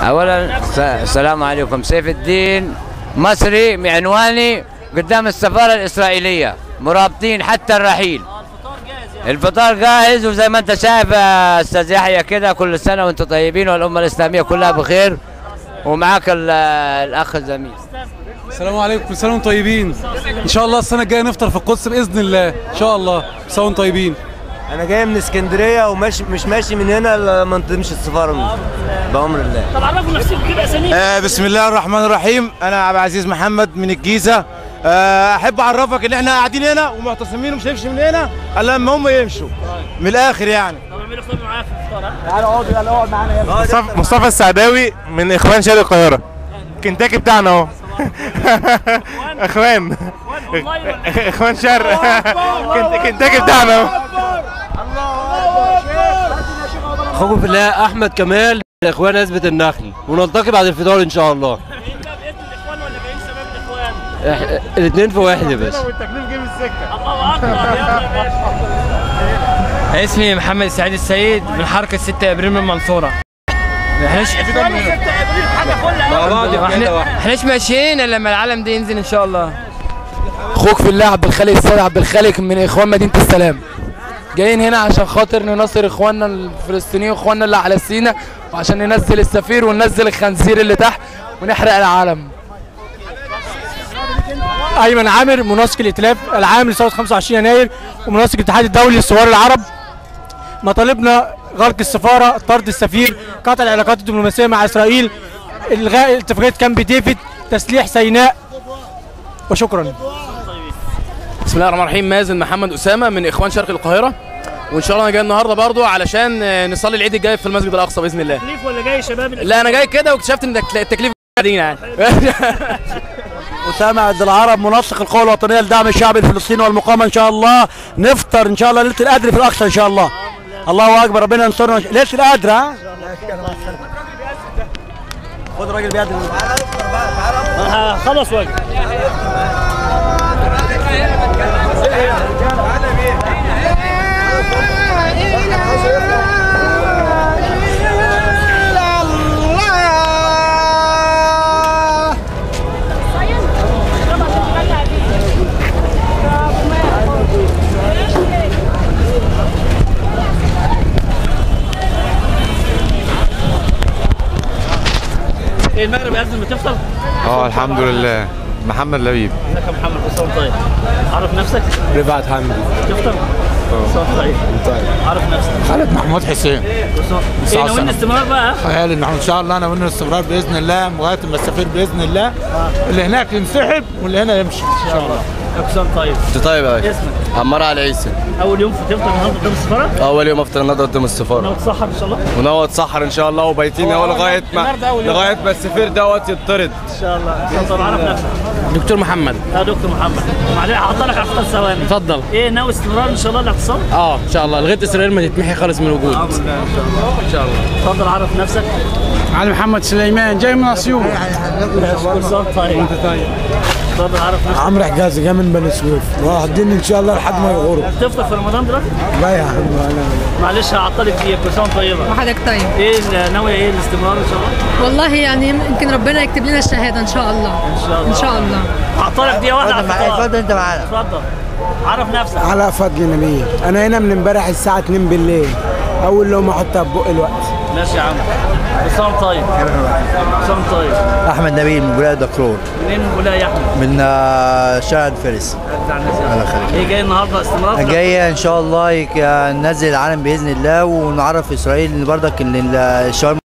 اولا س- السلام عليكم سيف الدين مصري معنواني قدام السفاره الاسرائيليه مرابطين حتى الرحيل الفطار جاهز وزي ما انت شايف يا استاذ يحيى كده كل سنه وانتم طيبين والامه الاسلاميه كلها بخير ومعاك ال- الاخ الزميل السلام عليكم كل سنه وانتم طيبين ان شاء الله السنه الجايه نفطر في القدس باذن الله ان شاء الله كل سنه وانتم طيبين انا جاي من اسكندريه وماشي مش ماشي من هنا إلا لما تمشي السفاره من بامر الله طب عرفوا نفسكم كده اسامي آه بسم الله الرحمن الرحيم انا عبد العزيز محمد من الجيزه آه احب اعرفك ان احنا قاعدين هنا ومعتصمين ومش هنمشي من هنا الا لما هم يمشوا من الاخر يعني طب اعملوا خطوه معايا في الفطار ها؟ مصطفى, مصطفى السعداوي من اخوان شارع القاهره كنتاكي بتاعنا اهو اخوان والله ولا اخوان شرق كنت- كنتاكي بتاعنا اهو اخوكم في الله احمد كمال من اخوان عزبة النخل ونلتقي بعد الفطار ان شاء الله جايين بقى باسم الاخوان ولا جايين شباب الاخوان؟ الاثنين في واحد بس والتكليف جه من السكه الله اكبر يلا يا باشا اسمي محمد سعيد السيد من حركة 6 ابريل من المنصورة احناش حاجه كلها احنا احناش ماشيين الا لما العالم ده ينزل ان شاء الله اخوك في الله عبد الخالق السيد عبد الخالق من اخوان مدينه السلام جايين هنا عشان خاطر ننصر اخواننا الفلسطينيين واخواننا اللي على سينا وعشان ننزل السفير وننزل الخنزير اللي تحت ونحرق العالم ايمن عامر منسق الائتلاف العام لثوره 25 يناير ومنسق الاتحاد الدولي للثوار العرب مطالبنا غلق السفاره طرد السفير قطع العلاقات الدبلوماسيه مع اسرائيل الغاء اتفاقيه كامب ديفيد تسليح سيناء وشكرا بسم الله الرحمن الرحيم مازن محمد اسامه من اخوان شرق القاهره وان شاء الله انا جاي النهارده برضو علشان آه، نصلي العيد الجاي في المسجد الاقصى باذن الله تكليف ولا جاي شباب الاخوان؟ لا انا جاي كده واكتشفت ان التك- التكليف قاعدين يعني اسامه عبد العرب منسق القوى الوطنيه لدعم الشعب الفلسطيني والمقاومه ان شاء الله نفطر ان شاء الله ليله القدر في الاقصى ان شاء الله الله اكبر ربنا ينصرنا ليله القدر ها خد راجل بيد خلص واجب ايه المغرب يأذن بتفطر؟ اه الحمد لله محمد لبيب ازيك يا محمد كل سنه وأنت طيب عرف نفسك رفعت حمدي تفطر كل سنه وأنت طيب عرف نفسك خالد محمود حسين كل سنه ايه ناويين الاستمرار بقى ها؟ خيال ان شاء الله انا وإن الاستمرار باذن الله لغايه ما السفير باذن الله اللي هناك ينسحب واللي هنا يمشي ان شاء الله كل سنه وأنت طيب انت طيب يا باشا اسمك عمار على عيسى اول يوم في تفطر النهارده قدام السفاره اول يوم افطر النهارده قدام السفاره ناوي تسحر ان شاء الله ونوى اتسحر ان شاء الله وبايتين اهو لغايه ما لغايه ما السفير دوت يطرد ان شاء الله اتفضل عرف نفسك دكتور محمد يا دكتور محمد معلش هحط لك 10 ثواني اتفضل ايه ناوي استمرار ان شاء الله الاعتصام اه ان شاء الله لغايه اسرائيل ما تتمحي خالص من الوجود ان شاء الله اتفضل عرف نفسك علي محمد سليمان جاي من اسيوط كل سنه وأنت طيب اتفضل عرف نفسك عمرو حجازي جاي من بني سويف واخدين ان شاء الله لحد ما يغوروا تفطر في رمضان دلوقتي لا يا حبيبي معلش هعطلك دقيقه كل سنه وأنت طيبه وحضرتك طيب ايه ال- ناوي ايه الاستمرار ان شاء الله والله يعني يمكن ربنا يكتب لنا الشهاده ان شاء الله ان شاء الله ان شاء الله هعطلك دقيقه واحده على الفطار. اتفضل انت معانا اتفضل عرف نفسك على فضل نبيل انا هنا من امبارح الساعه 2 بالليل اول لقمه احطها في بق الوقت ماشي يا عم كل سنه وأنت طيب كل سنه وأنت طيب احمد نبيل من ولايه دكرور منين من ولايه يا احمد من شارع الفارس بتاع الناس الله يعني. يخليك. ايه جاي النهارده استمرار في جاية ان شاء الله يك- ننزل العالم باذن الله ونعرف اسرائيل ان برضك ان الشاورما